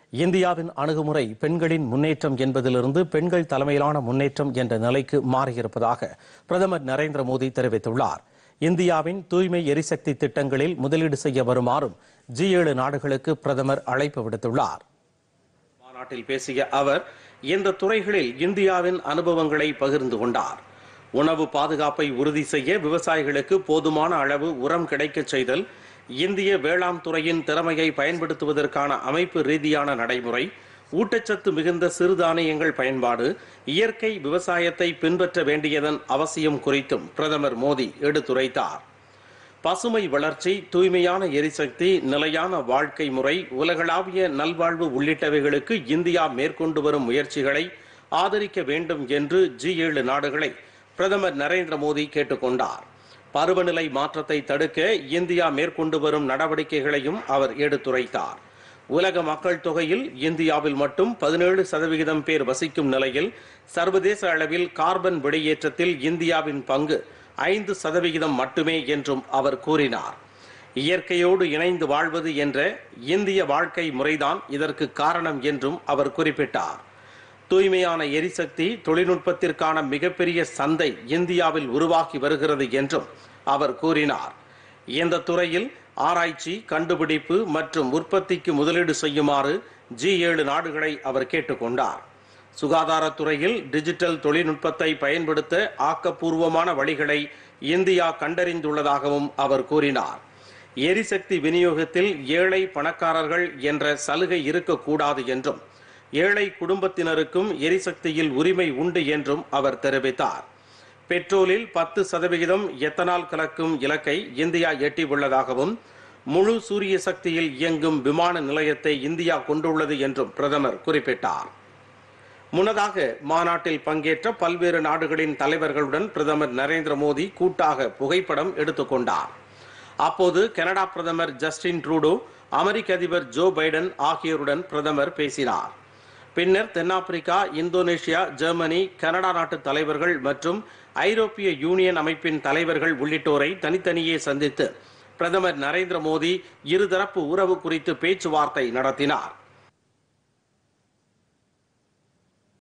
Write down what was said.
இந்தியாவின் அணுகுமுறை பெண்களின் முன்னேற்றம் என்பதிலிருந்து பெண்கள் தலைமையிலான முன்னேற்றம் என்ற நிலைக்கு மாறியிருப்பதாக பிரதமர் நரேந்திர மோடி தெரிவித்துள்ளார் இந்தியாவின் தூய்மை எரிசக்தி திட்டங்களில் முதலீடு செய்ய வருமாறும் ஜி ஏழு நாடுகளுக்கு பிரதமர் அழைப்பு விடுத்துள்ளார் மாநாட்டில் பேசிய அவர் இந்த துறைகளில் இந்தியாவின் அனுபவங்களை பகிர்ந்து கொண்டார் உணவு பாதுகாப்பை உறுதி செய்ய விவசாயிகளுக்கு போதுமான அளவு உரம் கிடைக்கச் செய்தல் இந்திய வேளாண் துறையின் திறமையை பயன்படுத்துவதற்கான அமைப்பு ரீதியான நடைமுறை ஊட்டச்சத்து மிகுந்த சிறுதானியங்கள் பயன்பாடு இயற்கை விவசாயத்தை பின்பற்ற வேண்டியதன் அவசியம் குறித்தும் பிரதமர் மோடி எடுத்துரைத்தார் பசுமை வளர்ச்சி தூய்மையான எரிசக்தி நிலையான வாழ்க்கை முறை உலகளாவிய நல்வாழ்வு உள்ளிட்டவைகளுக்கு இந்தியா மேற்கொண்டு வரும் முயற்சிகளை ஆதரிக்க வேண்டும் என்று ஜி ஏழு நாடுகளை பிரதமர் நரேந்திர மோடி கேட்டுக்கொண்டார் பருவநிலை மாற்றத்தை தடுக்க இந்தியா மேற்கொண்டு வரும் நடவடிக்கைகளையும் அவர் எடுத்துரைத்தார் உலக மக்கள் தொகையில் இந்தியாவில் மட்டும் பதினேழு சதவிகிதம் பேர் வசிக்கும் நிலையில் சர்வதேச அளவில் கார்பன் வெளியேற்றத்தில் இந்தியாவின் பங்கு ஐந்து சதவிகிதம் மட்டுமே என்றும் அவர் கூறினார் இயற்கையோடு இணைந்து வாழ்வது என்ற இந்திய வாழ்க்கை முறைதான் இதற்கு காரணம் என்றும் அவர் குறிப்பிட்டார் தூய்மையான எரிசக்தி தொழில்நுட்பத்திற்கான மிகப்பெரிய சந்தை இந்தியாவில் உருவாகி வருகிறது என்றும் அவர் கூறினார் இந்த துறையில் ஆராய்ச்சி கண்டுபிடிப்பு மற்றும் உற்பத்திக்கு முதலீடு செய்யுமாறு ஜி ஏழு நாடுகளை அவர் கேட்டுக்கொண்டார் சுகாதாரத்துறையில் டிஜிட்டல் தொழில்நுட்பத்தை பயன்படுத்த ஆக்கப்பூர்வமான வழிகளை இந்தியா கண்டறிந்துள்ளதாகவும் அவர் கூறினார் எரிசக்தி விநியோகத்தில் ஏழை பணக்காரர்கள் என்ற சலுகை இருக்கக்கூடாது என்றும் ஏழை குடும்பத்தினருக்கும் எரிசக்தியில் உரிமை உண்டு என்றும் அவர் தெரிவித்தார் பெட்ரோலில் பத்து சதவிகிதம் எத்தனால் கலக்கும் இலக்கை இந்தியா எட்டியுள்ளதாகவும் முழு சூரிய சக்தியில் இயங்கும் விமான நிலையத்தை இந்தியா கொண்டுள்ளது என்றும் பிரதமர் குறிப்பிட்டார் முன்னதாக மாநாட்டில் பங்கேற்ற பல்வேறு நாடுகளின் தலைவர்களுடன் பிரதமர் நரேந்திர மோடி கூட்டாக புகைப்படம் எடுத்துக்கொண்டார் அப்போது கனடா பிரதமர் ஜஸ்டின் ட்ரூடோ அமெரிக்க அதிபர் ஜோ பைடன் ஆகியோருடன் பிரதமர் பேசினார் பின்னர் தென்னாப்பிரிக்கா இந்தோனேஷியா ஜெர்மனி கனடா நாட்டு தலைவர்கள் மற்றும் ஐரோப்பிய யூனியன் அமைப்பின் தலைவர்கள் உள்ளிட்டோரை தனித்தனியே சந்தித்து பிரதமர் நரேந்திர மோடி இருதரப்பு உறவு குறித்து பேச்சுவார்த்தை நடத்தினார்